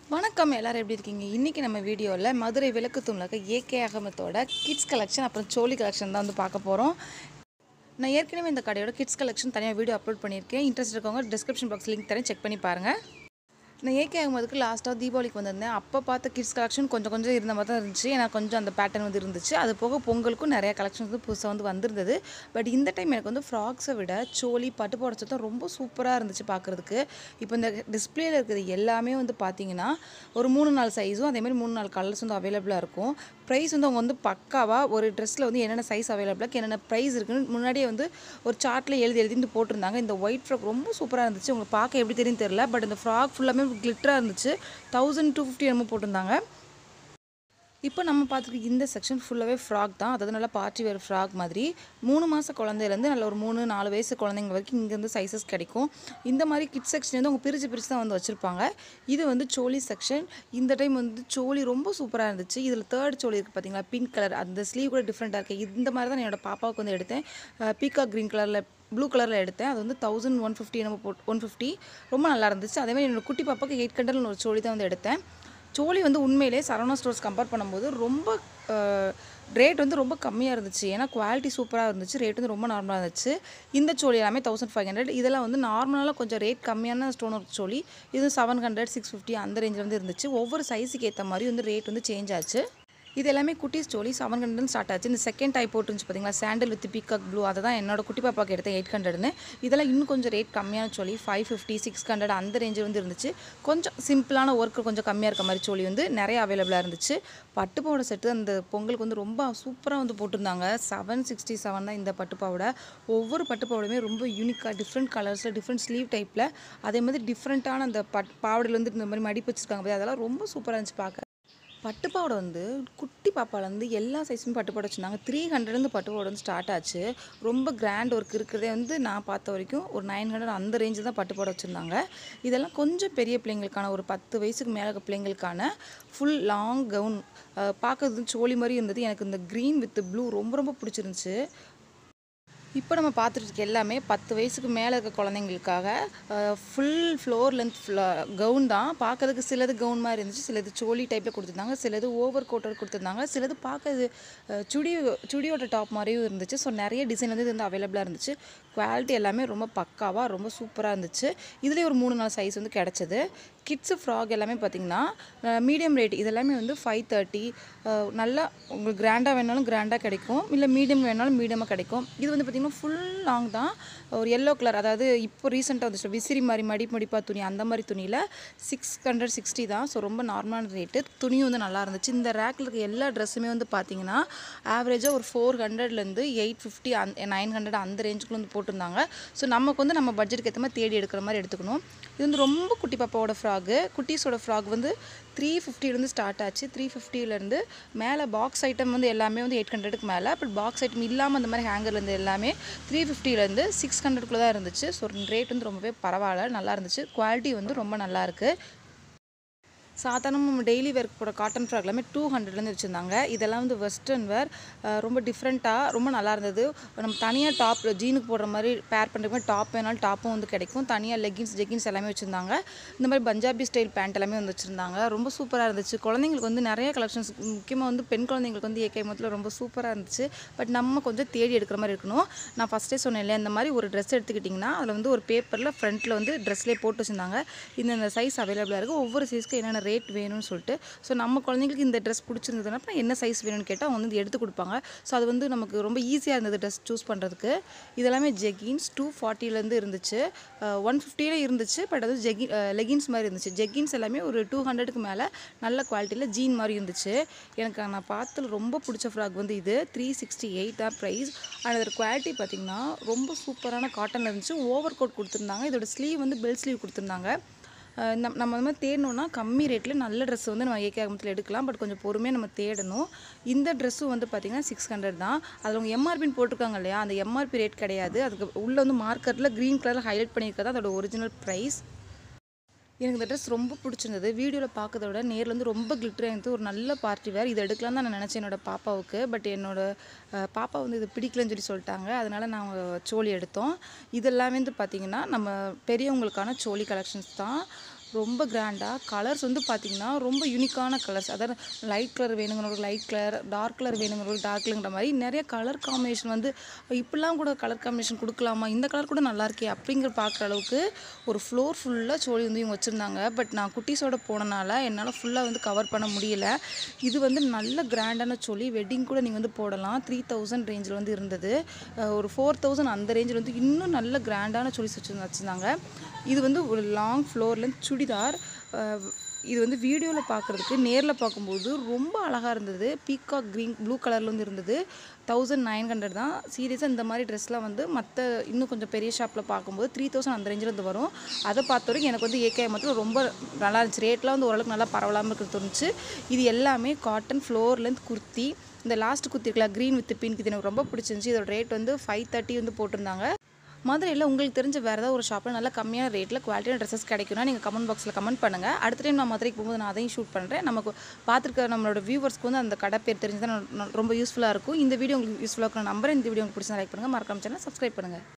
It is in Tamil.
வணக்கம் எல்லாரும் எப்படி இருக்கீங்க இன்றைக்கி நம்ம வீடியோவில் மதுரை விளக்கு தூண்லக்க ஏகே அகமத்தோட கிட்ஸ் கலெக்ஷன் அப்புறம் சோலி கலெக்ஷன் தான் வந்து பார்க்க போகிறோம் நான் ஏற்கனவே இந்த கடையோட கிட்ஸ் கலெக்ஷன் தனியாக வீடியோ அப்லோட் பண்ணியிருக்கேன் இன்ட்ரெஸ்ட் இருக்கவங்க டிஸ்கிரிப்ஷன் பாக்ஸ் லிங்க் தரேன் செக் பண்ணி பாருங்கள் நான் ஏகே அகமதுக்கு லாஸ்ட்டாக தீபாவளிக்கு வந்திருந்தேன் அப்போ பார்த்த கிட்ஸ் கலெக்ஷன் கொஞ்சம் கொஞ்சம் இருந்த மாதிரி தான் இருந்துச்சு ஏன்னா கொஞ்சம் அந்த பேட்டர்ன் வந்து இருந்துச்சு அது போக பொங்கலுக்கும் நிறைய கலெக்ஷன் வந்து புதுசாக வந்து வந்திருந்தது பட் இந்த டைம் எனக்கு வந்து ஃப்ராக்ஸை விட சோலி பட்டு போட தான் ரொம்ப சூப்பராக இருந்துச்சு பார்க்குறதுக்கு இப்போ இந்த டிஸ்பிளேல இருக்கிறது எல்லாமே வந்து பார்த்தீங்கன்னா ஒரு மூணு நாலு சைஸும் அதே மாதிரி மூணு நாலு கலர்ஸ் வந்து அவைலபிளாக இருக்கும் ப்ரைஸ் வந்து அவங்க வந்து பக்காவாக ஒரு ட்ரெஸ்ஸில் வந்து என்னென்ன சைஸ் அவைலபிளாக என்னென்ன ப்ரைஸ் இருக்குன்னு முன்னாடியே வந்து ஒரு சார்ட்டில் எழுதி எழுதிட்டு போட்டிருந்தாங்க இந்த ஒயிட் ஃப்ராக் ரொம்ப சூப்பராக இருந்துச்சு உங்களுக்கு பார்க்க எப்படி தெரியும் தெரியல பட் இந்த ஃப்ராக் ஃபுல்லாமே கிளிட்டராக இருந்துச்சு தௌசண்ட் டூ ஃபிஃப்டி என்னமோ போட்டிருந்தாங்க இப்போ நம்ம பார்த்துருக்க இந்த செக்ஷன் ஃபுல்லாகவே ஃப்ராக் தான் அதாவது நல்லா பார்ட்டி வேர் ஃப்ராக் மாதிரி மூணு மாத குழந்தையிலேருந்து நல்ல ஒரு மூணு நாலு வயசு குழந்தைங்க வரைக்கும் இங்கேருந்து சைஸஸ் கிடைக்கும் இந்த மாதிரி கிட் செக்ஷன் வந்து அவங்க பிரித்து பிரித்து தான் வந்து வச்சுருப்பாங்க இது வந்து சோலி செக்ஷன் இந்த டைம் வந்து சோலி ரொம்ப சூப்பராக இருந்துச்சு இதில் தேர்ட் சோலி இருக்குது பார்த்தீங்களா பிங்க் கலர் அந்த ஸ்லீவ் கூட டிஃப்ரெண்ட்டாக இருக்குது இந்த மாதிரி தான் என்னோட பாப்பாவுக்கு வந்து எடுத்தேன் பீக்கா க்ரீன் கலரில் ப்ளூ கலரில் எடுத்தேன் அது வந்து தௌசண்ட் ஒன் ஃபிஃப்டி நம்ம போட் ஒன் ஃபிஃப்டி ரொம்ப நல்லா இருந்துச்சு அதேமாதிரி என்னோட குட்டி பாப்பாவுக்கு எயிட் ஹண்ட்ரட்னு ஒரு சோலி தான் வந்து எடுத்தேன் சோலி வந்து உண்மையிலே சரவணா ஸ்டோர்ஸ் கம்பேர் பண்ணும்போது ரொம்ப ரேட் வந்து ரொம்ப கம்மியாக இருந்துச்சு ஏன்னா குவாலிட்டி சூப்பராக இருந்துச்சு ரேட் வந்து ரொம்ப நார்மலாக இருந்துச்சு இந்த சோலி எல்லாமே தௌசண்ட் ஃபைவ் ஹண்ட்ரட் இதெல்லாம் வந்து நார்மலாக கொஞ்சம் ரேட் கம்மியான ஸ்டோன் ஒர்க் சோலி இது செவன் ஹண்ட்ரட் சிக்ஸ் ஃபிஃப்டி அந்த ரேஞ்சில் வந்து இருந்துச்சு ஒவ்வொரு சைஸுக்கு ஏற்ற மாதிரி வந்து ரேட் வந்து சேஞ்ச் ஆச்சு இது எல்லாமே குட்டி ஸ்டோரி செவன் ஹண்ட்ரட் ஸ்டார்ட் ஆச்சு இந்த செகண்ட் டைப் போட்டுருந்துச்சு பார்த்தீங்களா சாண்டல் வித் பீகாக் ப்ளூ அதை தான் என்னோட குட்டி பாப்பாக்கு எடுத்தேன் எயிட் ஹண்ட்ரட்னு இதெல்லாம் இன்னும் கொஞ்சம் ரேட் கம்மியான சொல்லி ஃபைவ் ஃபிஃப்டி சிக்ஸ் ஹண்ட்ரட் அந்த ரேஞ்சு வந்து இருந்துச்சு கொஞ்சம் சிம்பிளான ஒர்க்கு கொஞ்சம் கம்மியாக இருக்க மாதிரி சொல்லி வந்து நிறைய அவைலபிளாக இருந்துச்சு பட்டுப்பாவோட செட்டு அந்த பொங்கலுக்கு வந்து ரொம்ப சூப்பராக வந்து போட்டிருந்தாங்க செவன் சிக்ஸ்டி செவன் தான் இந்த பட்டுப்பாவோட ஒவ்வொரு பட்டுப்பாவோடையுமே ரொம்ப யூனிக்காக டிஃப்ரெண்ட் கலர்ஸில் டிஃப்ரெண்ட் ஸ்லீவ் டைப்பில் அதே மாதிரி டிஃப்ரெண்ட்டான அந்த பட் பாவடையில் வந்து இந்த மாதிரி மடிப்பு வச்சுருக்காங்க பாத்தியா, அதெல்லாம் ரொம்ப சூப்பராக இருந்துச்சு பார்க்க பட்டுப்பாவோட வந்து குட்டி பாப்பாலேருந்து எல்லா சைஸுமே பட்டுப்பாடு வச்சுருந்தாங்க த்ரீ ஹண்ட்ரட்லேருந்து பட்டுப்பாவோட வந்து ஸ்டார்ட் ஆச்சு ரொம்ப கிராண்ட் ஒர்க் இருக்கிறதே வந்து நான் பார்த்த வரைக்கும் ஒரு நைன் ஹண்ட்ரட் அந்த ரேஞ்சு தான் பட்டுப்பாடு வச்சுருந்தாங்க இதெல்லாம் கொஞ்சம் பெரிய பிள்ளைங்களுக்கான ஒரு பத்து வயசுக்கு மேலே இருக்க பிள்ளைங்களுக்கான ஃபுல் லாங் கவுன் பார்க்கறது சோழி மாதிரி இருந்தது எனக்கு இந்த க்ரீன் வித் ப்ளூ ரொம்ப ரொம்ப பிடிச்சிருந்துச்சு இப்போ நம்ம பார்த்துட்டு இருக்க எல்லாமே பத்து வயசுக்கு மேலே இருக்க குழந்தைங்களுக்காக ஃபுல் ஃப்ளோர் லென்த் கவுன் தான் பார்க்கறதுக்கு சிலது கவுன் மாதிரி இருந்துச்சு சிலது சோலி டைப்பில் கொடுத்துருந்தாங்க சிலது ஓவர் கோட்டர் கொடுத்துருந்தாங்க சிலது பார்க்கறது அஹ், சுடி சுடியோட டாப் மாதிரியும் இருந்துச்சு ஸோ நிறைய டிசைன் வந்து இது வந்து அவைலபிளாக இருந்துச்சு குவாலிட்டி எல்லாமே ரொம்ப பக்காவாக ரொம்ப சூப்பராக இருந்துச்சு இதுலேயே ஒரு மூணு நாலு சைஸ் வந்து கிடச்சிது கிட்ஸு ஃப்ராக் எல்லாமே பார்த்தீங்கன்னா மீடியம் ரேட் இதெல்லாமே வந்து ஃபைவ் தேர்ட்டி நல்லா உங்களுக்கு கிராண்டாக வேணாலும் கிராண்டாக கிடைக்கும் இல்லை மீடியம் வேணாலும் மீடியமாக கிடைக்கும் இது வந்து பார்த்திங்கன்னா ஃபுல் லாங் தான் ஒரு எல்லோ கலர் அதாவது இப்போ ரீசெண்டாக வந்துச்சு விசிறி மாதிரி மடி மடிப்பா துணி அந்த மாதிரி துணியில் சிக்ஸ் ஹண்ட்ரட் சிக்ஸ்டி தான் ஸோ ரொம்ப நார்மலான ரேட்டு துணியும் வந்து நல்லா இருந்துச்சு இந்த ரேக்கில் இருக்க எல்லா ட்ரெஸ்ஸுமே வந்து பார்த்தீங்கன்னா ஆவரேஜாக ஒரு ஃபோர் ஹண்ட்ரட்லேருந்து eight fifty and nine hundred அந்த ரேஞ்சுக்குள்ள வந்து போட்டிருந்தாங்க ஸோ நமக்கு வந்து நம்ம பட்ஜெட்டுக்கு ஏற்ற மாதிரி தேடி எடுக்கிற மாதிரி எடுத்துக்கணும் இது வந்து ரொம்ப குட்டி பாப்பாவோட ஃப்ராகு குட்டீஸோட ஃப்ராக் வந்து த்ரீ ஃபிஃப்டிலேருந்து ஸ்டார்ட் ஆச்சு த்ரீ ஃபிஃப்டிலேருந்து மேலே பாக்ஸ் ஐட்டம் வந்து எல்லாமே வந்து எயிட் ஹண்ட்ரடுக்கு மேலே பட் பாக்ஸ் ஐட்டம் இல்லாமல் அந்த மாதிரி ஹேங்கர்லேருந்து எல்லாமே த்ரீ ஃபிஃப்டிலேருந்து சிக்ஸ் ஹண்ட்ரட்குள்ளே தான் இருந்துச்சு ஸோ ரேட் வந்து ரொம்பவே பரவாயில்ல நல்லா இருந்துச்சு குவாலிட்டி வந்து ரொம்ப நல்லா இருக்குது சாதாரண நம்ம டெய்லி வேர்க் போட காட்டன் ஃப்ராக் எல்லாமே டூ ஹண்ட்ரட்லேருந்து வச்சுருந்தாங்க இதெல்லாம் வந்து வெஸ்டர்ன் வேர் ரொம்ப டிஃப்ரெண்ட்டாக ரொம்ப நல்லா இருந்தது நம்ம தனியாக டாப் ஜீனுக்கு போடுற மாதிரி பேர் பண்ணுற மாதிரி டாப் வேணாலும் டாப்பும் வந்து கிடைக்கும் தனியாக லெகின்ஸ் ஜெகின்ஸ் எல்லாமே வச்சுருந்தாங்க இந்த மாதிரி பஞ்சாபி ஸ்டைல் பேண்ட் எல்லாமே வந்து வச்சுருந்தாங்க ரொம்ப சூப்பராக இருந்துச்சு குழந்தைங்களுக்கு வந்து நிறைய கலெக்ஷன்ஸ் முக்கியமாக வந்து பெண் குழந்தைங்களுக்கு வந்து ஏகே மொத்தத்தில் ரொம்ப சூப்பராக இருந்துச்சு பட் நம்ம கொஞ்சம் தேடி எடுக்கிற மாதிரி இருக்கணும் நான் ஃபஸ்ட்டே சொன்னேன் இல்லையா இந்த மாதிரி ஒரு ட்ரெஸ் எடுத்துக்கிட்டிங்கன்னா அதில் வந்து ஒரு பேப்பரில் ஃப்ரண்ட்டில் வந்து ட்ரெஸ்லேயே போட்டு வச்சுருந்தாங்க இந்த சைஸ் அவைலபிளாக இருக்குது ஒவ்வொரு சைஸ்க்கு என்னென்ன ரேட் வேணும்னு சொல்லிட்டு ஸோ நம்ம குழந்தைங்களுக்கு இந்த ட்ரெஸ் பிடிச்சிருந்ததுன்னா அப்புறம் என்ன சைஸ் வேணும்னு கேட்டால் அவங்க வந்து எடுத்து கொடுப்பாங்க ஸோ அது வந்து நமக்கு ரொம்ப ஈஸியாக இருந்தது ட்ரெஸ் சூஸ் பண்ணுறதுக்கு இதெல்லாமே ஜெகின்ஸ் டூ ஃபார்ட்டிலேருந்து இருந்துச்சு ஒன் ஃபிஃப்டியில் இருந்துச்சு பட் அது ஜெகி லெகின்ஸ் மாதிரி இருந்துச்சு ஜெகின்ஸ் எல்லாமே ஒரு டூ ஹண்ட்ரடுக்கு மேலே நல்ல குவாலிட்டியில் ஜீன் மாதிரி இருந்துச்சு எனக்கு நான் பார்த்தது ரொம்ப பிடிச்ச ஃப்ராக் வந்து இது த்ரீ சிக்ஸ்டி எயிட் தான் ப்ரைஸ் அண்ட் அதோட குவாலிட்டி பார்த்திங்கன்னா ரொம்ப சூப்பரான காட்டனில் இருந்துச்சு ஓவர் கோட் கொடுத்துருந்தாங்க இதோட ஸ்லீவ் வந்து பெல் ஸ்லீவ் கொடுத்துருந்தாங்க அஹ் நம்ம நம்ம அந்த மாதிரி தேடணும்னா கம்மி ரேட்டில் நல்ல ட்ரெஸ் வந்து நம்ம ஏகே ஆகமத்தில் எடுக்கலாம் பட் கொஞ்சம் பொறுமையாக நம்ம தேடணும் இந்த ட்ரெஸ்ஸும் வந்து பார்த்திங்கன்னா சிக்ஸ் ஹண்ட்ரட் தான் அதில் அவங்க எம்ஆர்பின்னு போட்டிருக்காங்க இல்லையா அந்த எம்ஆர்பி ரேட் கிடையாது அதுக்கு உள்ளே வந்து மார்க்கெட்டில் க்ரீன் கலரில் ஹைலைட் பண்ணியிருக்கிறது அதோட ஒரிஜினல் ப்ரைஸ் எனக்கு இந்த ட்ரெஸ் ரொம்ப பிடிச்சிருந்தது வீடியோவில் பார்க்கறத விட நேரில் வந்து ரொம்ப கிளிட்டராக இருந்தது ஒரு நல்ல பார்ட்டி வேர் இதை எடுக்கலாம் தான் நான் நினச்சேன் என்னோட பாப்பாவுக்கு பட் என்னோட அஹ், பாப்பா வந்து இது பிடிக்கலன்னு சொல்லி சொல்லிட்டாங்க அதனால நாங்கள் சோலி எடுத்தோம் இதெல்லாமே வந்து பார்த்திங்கன்னா நம்ம பெரியவங்களுக்கான சோலி கலெக்ஷன்ஸ் தான் ரொம்ப கிராண்டாக கலர்ஸ் வந்து பார்த்திங்கன்னா ரொம்ப யூனிக்கான கலர்ஸ் அதாவது லைட் கலர் வேணுங்கிறவங்களுக்கு லைட் கலர் டார்க் கலர் வேணுங்கிறவங்களுக்கு டார்க் கலர்ங்கிற மாதிரி நிறைய கலர் காம்பினேஷன் வந்து இப்படிலாம் கூட கலர் காம்பினேஷன் கொடுக்கலாமா இந்த கலர் கூட நல்லா இருக்கே அப்படிங்கிற பார்க்குற அளவுக்கு ஒரு ஃப்ளோர் ஃபுல்லாக சோழி வந்து இவங்க வச்சுருந்தாங்க பட் நான் குட்டீஸோட போனனால என்னால் ஃபுல்லாக வந்து கவர் பண்ண முடியல இது வந்து நல்ல கிராண்டான சோழி வெட்டிங் கூட நீங்கள் வந்து போடலாம் த்ரீ தௌசண்ட் ரேஞ்சில் வந்து இருந்தது அஹ் ஒரு ஃபோர் தௌசண்ட் அந்த ரேஞ்சில் வந்து இன்னும் நல்ல கிராண்டான சோழிஸ் வச்சு வச்சுருந்தாங்க இது வந்து ஒரு லாங் ஃப்ளோரில் சுடிதார் அஹ் இது வந்து வீடியோவில் பார்க்குறதுக்கு நேரில் பார்க்கும்போது ரொம்ப அழகாக இருந்தது பீகாக் க்ரீன் ப்ளூ கலரில் வந்து இருந்தது தௌசண்ட் நைன் ஹண்ட்ரட் தான் சீரியஸாக இந்த மாதிரி ட்ரெஸ்லாம் வந்து மற்ற இன்னும் கொஞ்சம் பெரிய ஷாப்பில் பார்க்கும்போது த்ரீ தௌசண்ட் அந்த ரேஞ்சில் வந்து வரும் அதை பார்த்த வரைக்கும் எனக்கு வந்து ஏகே மட்டும் ரொம்ப நல்லா இருந்துச்சு ரேட்லாம் வந்து ஓரளவுக்கு நல்லா பரவலாமல் இருக்கிறது தோணுச்சு இது எல்லாமே காட்டன் ஃப்ளோர் லென்த் குர்த்தி இந்த லாஸ்ட் குர்த்தி இருக்குல்ல க்ரீன் வித் பிங்க் இது எனக்கு ரொம்ப பிடிச்சிருந்துச்சி இதோட ரேட் வந்து ஃபைவ் தேர்ட்டி வந்து போட்டிருந்தாங்க மதுரையில் உங்களுக்கு தெரிஞ்ச வேறு ஏதாவது ஒரு ஷாப்பில் நல்ல கம்மியான ரேட்டில் குவாலிட்டியான ட்ரெஸ்ஸஸ் கிடைக்கும்னா நீங்கள் கமெண்ட் பாக்ஸில் கமெண்ட் பண்ணுங்கள் அடுத்த டைம் நான் மதுரைக்கு போகும்போது நான் அதையும் ஷூட் பண்ணுறேன் நமக்கு பார்த்துருக்க நம்மளோட வியூவர்ஸ்க்கு வந்து அந்த கடை பேர் தெரிஞ்சு தான் ரொம்ப யூஸ்ஃபுல்லாக இருக்கும் இந்த வீடியோ உங்களுக்கு யூஸ்ஃபுல்லாக இருக்கும் நம்பர் இந்த வீடியோ உங்களுக்கு பிடிச்சா லைக் பண்ணுங்கள் மறக்காம சேனல் சப்ஸ்கிரைப் பண்ணுங்கள்